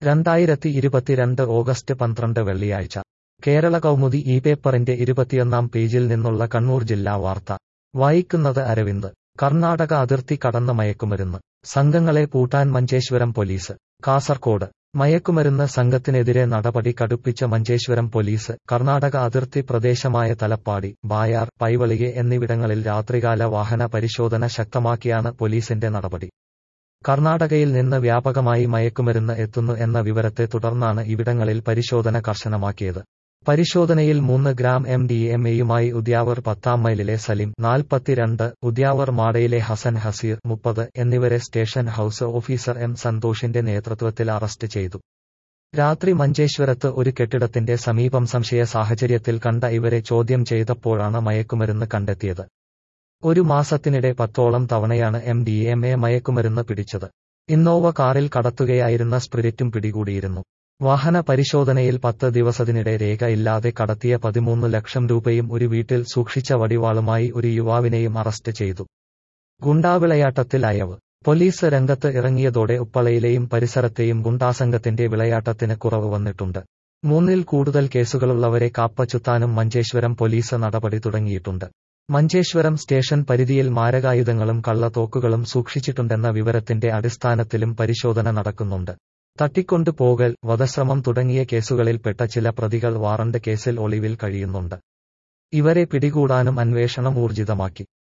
രണ്ടായിരത്തി ഇരുപത്തിരണ്ട് ഓഗസ്റ്റ് പന്ത്രണ്ട് വെള്ളിയാഴ്ച കേരള കൗമുദി ഈ പേപ്പറിന്റെ ഇരുപത്തിയൊന്നാം പേജിൽ നിന്നുള്ള കണ്ണൂർ ജില്ലാ വാർത്ത വായിക്കുന്നത് അരവിന്ദ് കർണാടക അതിർത്തി കടന്ന് മയക്കുമരുന്ന് സംഘങ്ങളെ പൂട്ടാൻ മഞ്ചേശ്വരം പോലീസ് കാസർകോട് മയക്കുമരുന്ന് സംഘത്തിനെതിരെ നടപടി കടുപ്പിച്ച മഞ്ചേശ്വരം പോലീസ് കർണാടക അതിർത്തി പ്രദേശമായ തലപ്പാടി ബായാർ പൈവളികെ എന്നിവിടങ്ങളിൽ രാത്രികാല വാഹന പരിശോധന ശക്തമാക്കിയാണ് പോലീസിന്റെ നടപടി കർണാടകയിൽ നിന്ന് വ്യാപകമായി മയക്കുമരുന്ന് എത്തുന്നു എന്ന വിവരത്തെ തുടർന്നാണ് ഇവിടങ്ങളിൽ പരിശോധന കർശനമാക്കിയത് പരിശോധനയിൽ മൂന്ന് ഗ്രാം എം ഡി എം എയുമായി ഉദ്യാവർ പത്താം മൈലിലെ സലിം നാൽപ്പത്തിരണ്ട് ഉദ്യാവർ മാടയിലെ ഹസൻ ഹസീർ മുപ്പത് എന്നിവരെ സ്റ്റേഷൻ ഹൌസ് ഓഫീസർ എം സന്തോഷിന്റെ നേതൃത്വത്തിൽ അറസ്റ്റ് ചെയ്തു രാത്രി മഞ്ചേശ്വരത്ത് ഒരു കെട്ടിടത്തിന്റെ സമീപം സംശയ സാഹചര്യത്തിൽ കണ്ട ഇവരെ ചോദ്യം ചെയ്തപ്പോഴാണ് മയക്കുമരുന്ന് കണ്ടെത്തിയത് ഒരു മാസത്തിനിടെ പത്തോളം തവണയാണ് എം ഡി എം എ മയക്കുമരുന്ന് പിടിച്ചത് ഇന്നോവ കാറിൽ കടത്തുകയായിരുന്ന സ്പിരിറ്റും പിടികൂടിയിരുന്നു വാഹന പരിശോധനയിൽ പത്ത് ദിവസത്തിനിടെ രേഖ ഇല്ലാതെ കടത്തിയ പതിമൂന്ന് ലക്ഷം രൂപയും ഒരു വീട്ടിൽ സൂക്ഷിച്ച വടിവാളുമായി ഒരു യുവാവിനെയും അറസ്റ്റ് ചെയ്തു ഗുണ്ടാവിളയാട്ടത്തിൽ അയവ് പോലീസ് രംഗത്ത് ഇറങ്ങിയതോടെ ഉപ്പളയിലെയും പരിസരത്തെയും ഗുണ്ടാസംഘത്തിന്റെ വിളയാട്ടത്തിന് കുറവ് വന്നിട്ടുണ്ട് മൂന്നിൽ കൂടുതൽ കേസുകളുള്ളവരെ കാപ്പച്ചുത്താനും മഞ്ചേശ്വരം പോലീസ് നടപടി തുടങ്ങിയിട്ടുണ്ട് മഞ്ചേശ്വരം സ്റ്റേഷൻ പരിധിയിൽ മാരകായുധങ്ങളും കള്ളത്തോക്കുകളും സൂക്ഷിച്ചിട്ടുണ്ടെന്ന വിവരത്തിന്റെ അടിസ്ഥാനത്തിലും പരിശോധന നടക്കുന്നുണ്ട് തട്ടിക്കൊണ്ടു പോകൽ വധശ്രമം തുടങ്ങിയ കേസുകളിൽപ്പെട്ട ചില പ്രതികൾ വാറണ്ട് കേസിൽ ഒളിവിൽ കഴിയുന്നുണ്ട് ഇവരെ പിടികൂടാനും അന്വേഷണം ഊർജിതമാക്കി